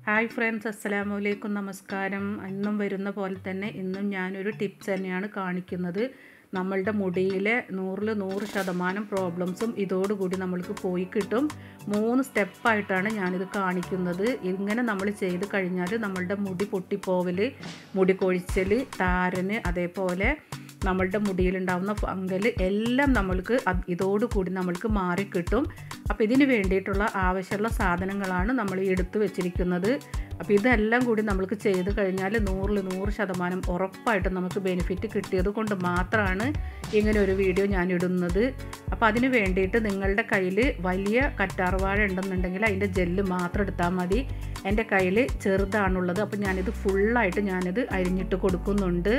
hi friends അസ്സലാമു അലൈക്കും നമസ്കാരം ഇന്നും വരുന്ന പോലെ തന്നെ ഇന്നും ഞാനൊരു ടിപ്സ് തന്നെയാണ് കാണിക്കുന്നത് നമ്മളുടെ മുടിയിലെ നൂറിൽ നൂറ് ശതമാനം പ്രോബ്ലംസും ഇതോടുകൂടി നമ്മൾക്ക് പോയി കിട്ടും മൂന്ന് സ്റ്റെപ്പായിട്ടാണ് ഞാനിത് കാണിക്കുന്നത് ഇങ്ങനെ നമ്മൾ ചെയ്ത് കഴിഞ്ഞാൽ നമ്മളുടെ മുടി പൊട്ടിപ്പോവൽ മുടി കൊഴിച്ചൽ താരന് അതേപോലെ നമ്മളുടെ മുടിയിലുണ്ടാവുന്ന ഫംഗൽ എല്ലാം നമ്മൾക്ക് അത് ഇതോടുകൂടി നമ്മൾക്ക് മാറിക്കിട്ടും അപ്പോൾ ഇതിന് വേണ്ടിയിട്ടുള്ള ആവശ്യമുള്ള സാധനങ്ങളാണ് നമ്മൾ ഈ എടുത്തു വെച്ചിരിക്കുന്നത് അപ്പോൾ ഇതെല്ലാം കൂടി നമ്മൾക്ക് ചെയ്ത് കഴിഞ്ഞാൽ നൂറിൽ നൂറ് ശതമാനം ഉറപ്പായിട്ടും നമുക്ക് ബെനിഫിറ്റ് കിട്ടിയത് കൊണ്ട് മാത്രമാണ് ഇങ്ങനെ ഒരു വീഡിയോ ഞാൻ ഇടുന്നത് അപ്പോൾ അതിന് വേണ്ടിയിട്ട് നിങ്ങളുടെ കയ്യിൽ വലിയ കറ്റാർവാഴ ഉണ്ടെന്നുണ്ടെങ്കിൽ അതിൻ്റെ ജെല്ല് മാത്രം എടുത്താൽ മതി എൻ്റെ കയ്യിൽ ചെറുതാണുള്ളത് അപ്പോൾ ഞാനിത് ഫുള്ളായിട്ട് ഞാനിത് അരിഞ്ഞിട്ട് കൊടുക്കുന്നുണ്ട്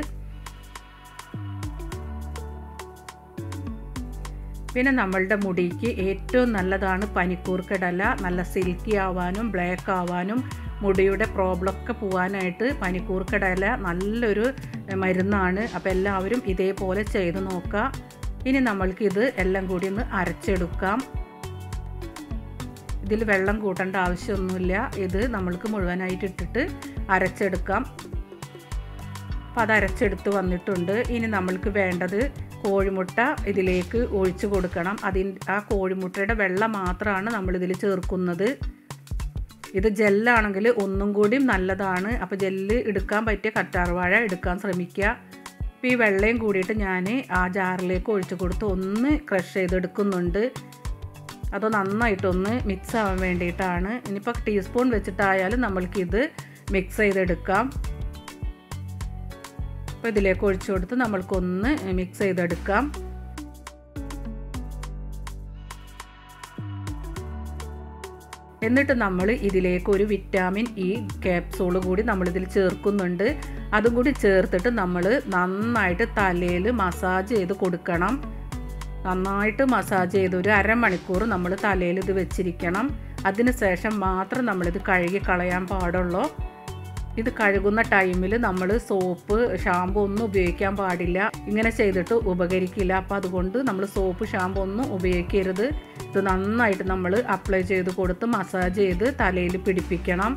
പിന്നെ നമ്മളുടെ മുടിക്ക് ഏറ്റവും നല്ലതാണ് പനിക്കൂർക്കടല നല്ല സിൽക്കി ആവാനും ബ്ലാക്ക് ആവാനും മുടിയുടെ പ്രോബ്ലമൊക്കെ പോകാനായിട്ട് പനിക്കൂർക്കടല നല്ലൊരു മരുന്നാണ് അപ്പോൾ എല്ലാവരും ഇതേപോലെ ചെയ്ത് നോക്കുക ഇനി നമ്മൾക്കിത് എല്ലാം കൂടി ഒന്ന് അരച്ചെടുക്കാം ഇതിൽ വെള്ളം കൂട്ടേണ്ട ആവശ്യമൊന്നുമില്ല ഇത് നമ്മൾക്ക് മുഴുവനായിട്ട് ഇട്ടിട്ട് അരച്ചെടുക്കാം അപ്പോൾ അത് അരച്ചെടുത്ത് വന്നിട്ടുണ്ട് ഇനി നമ്മൾക്ക് വേണ്ടത് കോഴിമുട്ട ഇതിലേക്ക് ഒഴിച്ചു കൊടുക്കണം അതിന് ആ കോഴിമുട്ടയുടെ വെള്ളം മാത്രമാണ് നമ്മളിതിൽ ചേർക്കുന്നത് ഇത് ജെല്ലാണെങ്കിൽ ഒന്നും കൂടിയും നല്ലതാണ് അപ്പോൾ ജെല്ല് എടുക്കാൻ പറ്റിയ കറ്റാർവാഴ എടുക്കാൻ ശ്രമിക്കുക അപ്പോൾ ഈ വെള്ളയും കൂടിയിട്ട് ഞാൻ ആ ജാറിലേക്ക് ഒഴിച്ചു കൊടുത്ത് ഒന്ന് ക്രഷ് ചെയ്തെടുക്കുന്നുണ്ട് അത് നന്നായിട്ടൊന്ന് മിക്സ് ആവാൻ വേണ്ടിയിട്ടാണ് ഇനിയിപ്പോൾ ടീസ്പൂൺ വെച്ചിട്ടായാലും നമ്മൾക്കിത് മിക്സ് ചെയ്തെടുക്കാം അപ്പോൾ ഇതിലേക്ക് ഒഴിച്ചു കൊടുത്ത് നമ്മൾക്കൊന്ന് മിക്സ് ചെയ്തെടുക്കാം എന്നിട്ട് നമ്മൾ ഇതിലേക്ക് ഒരു വിറ്റാമിൻ ഇ ക്യാപ്സൂൾ കൂടി നമ്മളിതിൽ ചേർക്കുന്നുണ്ട് അതും കൂടി ചേർത്തിട്ട് നമ്മൾ നന്നായിട്ട് തലയിൽ മസാജ് ചെയ്ത് കൊടുക്കണം നന്നായിട്ട് മസാജ് ചെയ്ത് ഒരു അരമണിക്കൂർ നമ്മൾ തലയിൽ ഇത് വെച്ചിരിക്കണം അതിന് ശേഷം മാത്രം നമ്മളിത് കഴുകി കളയാൻ പാടുള്ളൂ ഇത് കഴുകുന്ന ടൈമിൽ നമ്മൾ സോപ്പ് ഷാമ്പു ഒന്നും ഉപയോഗിക്കാൻ പാടില്ല ഇങ്ങനെ ചെയ്തിട്ട് ഉപകരിക്കില്ല അപ്പോൾ അതുകൊണ്ട് നമ്മൾ സോപ്പ് ഷാമ്പു ഒന്നും ഉപയോഗിക്കരുത് ഇത് നന്നായിട്ട് നമ്മൾ അപ്ലൈ ചെയ്ത് കൊടുത്ത് മസാജ് ചെയ്ത് തലയിൽ പിടിപ്പിക്കണം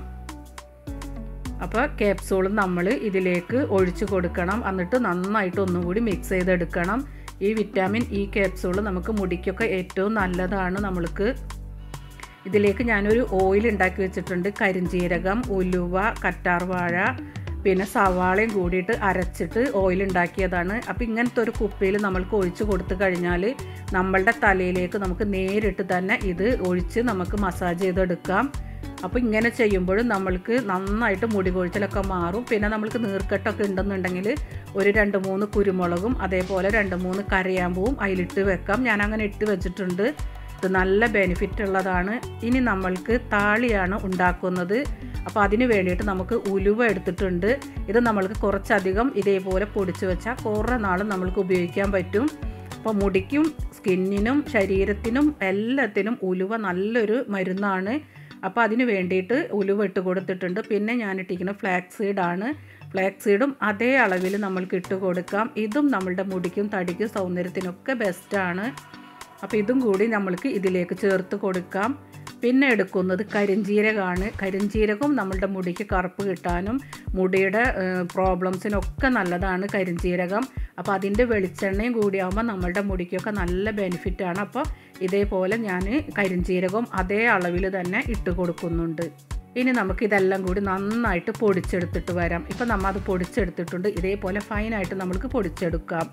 അപ്പോൾ ക്യാപ്സൂൾ നമ്മൾ ഇതിലേക്ക് ഒഴിച്ചു കൊടുക്കണം എന്നിട്ട് നന്നായിട്ട് ഒന്നുകൂടി മിക്സ് ചെയ്തെടുക്കണം ഈ വിറ്റാമിൻ ഇ ക്യാപ്സൂൾ നമുക്ക് മുടിക്കൊക്കെ ഏറ്റവും നല്ലതാണ് നമ്മൾക്ക് ഇതിലേക്ക് ഞാനൊരു ഓയിൽ ഉണ്ടാക്കി വെച്ചിട്ടുണ്ട് കരിഞ്ജീരകം ഉലുവ കറ്റാർവാഴ പിന്നെ സവാളയും കൂടിയിട്ട് അരച്ചിട്ട് ഓയിൽ ഉണ്ടാക്കിയതാണ് അപ്പോൾ ഇങ്ങനത്തെ ഒരു കുപ്പിയിൽ നമ്മൾക്ക് ഒഴിച്ച് കൊടുത്തു കഴിഞ്ഞാൽ നമ്മളുടെ തലയിലേക്ക് നമുക്ക് നേരിട്ട് തന്നെ ഇത് ഒഴിച്ച് നമുക്ക് മസാജ് ചെയ്തെടുക്കാം അപ്പോൾ ഇങ്ങനെ ചെയ്യുമ്പോഴും നമ്മൾക്ക് നന്നായിട്ട് മുടി കൊഴിച്ചിലൊക്കെ മാറും പിന്നെ നമ്മൾക്ക് നീർക്കെട്ടൊക്കെ ഉണ്ടെന്നുണ്ടെങ്കിൽ ഒരു രണ്ട് മൂന്ന് കുരുമുളകും അതേപോലെ രണ്ട് മൂന്ന് കരയാമ്പൂവും അതിലിട്ട് വെക്കാം ഞാൻ അങ്ങനെ ഇട്ട് വെച്ചിട്ടുണ്ട് ഇത് നല്ല ബെനിഫിറ്റ് ഉള്ളതാണ് ഇനി നമ്മൾക്ക് താളിയാണ് ഉണ്ടാക്കുന്നത് അപ്പോൾ അതിന് വേണ്ടിയിട്ട് നമുക്ക് ഉലുവ എടുത്തിട്ടുണ്ട് ഇത് നമ്മൾക്ക് കുറച്ചധികം ഇതേപോലെ പൊടിച്ച് വെച്ചാൽ കുറേ നാൾ നമ്മൾക്ക് ഉപയോഗിക്കാൻ പറ്റും അപ്പോൾ മുടിക്കും സ്കിന്നിനും ശരീരത്തിനും എല്ലാത്തിനും ഉലുവ നല്ലൊരു മരുന്നാണ് അപ്പോൾ അതിന് വേണ്ടിയിട്ട് ഉലുവ ഇട്ട് കൊടുത്തിട്ടുണ്ട് പിന്നെ ഞാൻ ഇട്ടിരിക്കുന്നത് ഫ്ലാക്സ് സീഡാണ് ഫ്ലാക്സ് സീഡും അതേ അളവിൽ നമ്മൾക്ക് ഇട്ട് കൊടുക്കാം ഇതും നമ്മളുടെ മുടിക്കും തടിക്കും സൗന്ദര്യത്തിനൊക്കെ ബെസ്റ്റാണ് അപ്പോൾ ഇതും കൂടി നമ്മൾക്ക് ഇതിലേക്ക് ചേർത്ത് കൊടുക്കാം പിന്നെ എടുക്കുന്നത് കരിഞ്ജീരകമാണ് കരിഞ്ജീരകം നമ്മളുടെ മുടിക്ക് കറുപ്പ് കിട്ടാനും മുടിയുടെ പ്രോബ്ലംസിനൊക്കെ നല്ലതാണ് കരിഞ്ജീരകം അപ്പോൾ അതിൻ്റെ വെളിച്ചെണ്ണയും കൂടിയാകുമ്പോൾ നമ്മളുടെ മുടിക്കൊക്കെ നല്ല ബെനിഫിറ്റാണ് അപ്പോൾ ഇതേപോലെ ഞാൻ കരിഞ്ജീരകം അതേ അളവിൽ തന്നെ ഇട്ട് കൊടുക്കുന്നുണ്ട് ഇനി നമുക്ക് ഇതെല്ലാം കൂടി നന്നായിട്ട് പൊടിച്ചെടുത്തിട്ട് വരാം ഇപ്പം നമ്മൾ അത് പൊടിച്ചെടുത്തിട്ടുണ്ട് ഇതേപോലെ ഫൈനായിട്ട് നമ്മൾക്ക് പൊടിച്ചെടുക്കാം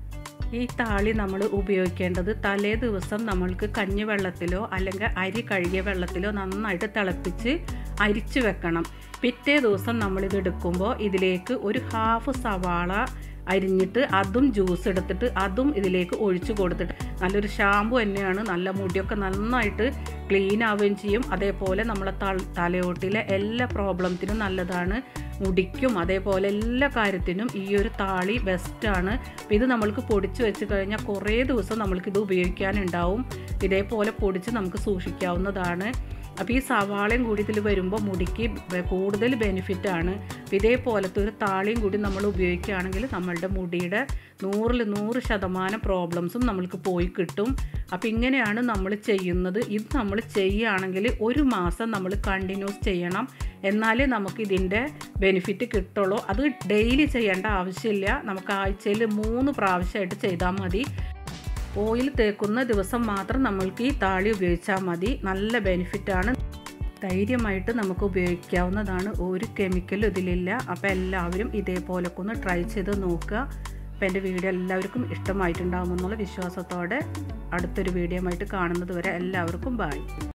ഈ താളി നമ്മൾ ഉപയോഗിക്കേണ്ടത് തലേ ദിവസം നമ്മൾക്ക് കഞ്ഞിവെള്ളത്തിലോ അല്ലെങ്കിൽ അരി കഴുകിയ വെള്ളത്തിലോ നന്നായിട്ട് തിളപ്പിച്ച് അരിച്ചു വെക്കണം പിറ്റേ ദിവസം നമ്മളിത് എടുക്കുമ്പോൾ ഇതിലേക്ക് ഒരു ഹാഫ് സവാള അരിഞ്ഞിട്ട് അതും ജ്യൂസ് എടുത്തിട്ട് അതും ഇതിലേക്ക് ഒഴിച്ചു കൊടുത്തിട്ട് നല്ലൊരു ഷാമ്പു തന്നെയാണ് നല്ല മുടിയൊക്കെ നന്നായിട്ട് ക്ലീൻ ആവുകയും ചെയ്യും അതേപോലെ നമ്മളെ തലയോട്ടിലെ എല്ലാ പ്രോബ്ലത്തിനും നല്ലതാണ് മുടിക്കും അതേപോലെ എല്ലാ കാര്യത്തിനും ഈ ഒരു താളി ബെസ്റ്റാണ് ഇത് നമ്മൾക്ക് പൊടിച്ച് വെച്ച് കഴിഞ്ഞാൽ കുറേ ദിവസം നമ്മൾക്കിത് ഉപയോഗിക്കാനുണ്ടാവും ഇതേപോലെ പൊടിച്ച് നമുക്ക് സൂക്ഷിക്കാവുന്നതാണ് അപ്പോൾ ഈ സവാളയും കൂടി ഇതിൽ വരുമ്പോൾ മുടിക്ക് ബ- കൂടുതൽ ബെനിഫിറ്റാണ് ഇതേപോലത്തെ ഒരു താളിയും കൂടി നമ്മൾ ഉപയോഗിക്കുകയാണെങ്കിൽ നമ്മളുടെ മുടിയുടെ നൂറിൽ നൂറ് ശതമാനം പ്രോബ്ലംസും നമ്മൾക്ക് പോയി കിട്ടും അപ്പോൾ ഇങ്ങനെയാണ് നമ്മൾ ചെയ്യുന്നത് ഇത് നമ്മൾ ചെയ്യുകയാണെങ്കിൽ ഒരു മാസം നമ്മൾ കണ്ടിന്യൂസ് ചെയ്യണം എന്നാലേ നമുക്ക് ഇതിൻ്റെ ബെനിഫിറ്റ് കിട്ടുള്ളൂ അത് ഡെയിലി ചെയ്യേണ്ട ആവശ്യമില്ല നമുക്ക് ആഴ്ചയിൽ മൂന്ന് പ്രാവശ്യമായിട്ട് ചെയ്താൽ മതി ഓയിൽ തേക്കുന്ന ദിവസം മാത്രം നമ്മൾക്ക് ഈ താളി ഉപയോഗിച്ചാൽ മതി നല്ല ബെനിഫിറ്റാണ് ധൈര്യമായിട്ട് നമുക്ക് ഉപയോഗിക്കാവുന്നതാണ് ഒരു കെമിക്കലും ഇതിലില്ല അപ്പോൾ എല്ലാവരും ഇതേപോലൊക്കെ ഒന്ന് ട്രൈ ചെയ്ത് നോക്കുക അപ്പോൾ എൻ്റെ വീഡിയോ എല്ലാവർക്കും ഇഷ്ടമായിട്ടുണ്ടാകുമെന്നുള്ള വിശ്വാസത്തോടെ അടുത്തൊരു വീഡിയോ ആയിട്ട് കാണുന്നത് വരെ എല്ലാവർക്കും ബായ്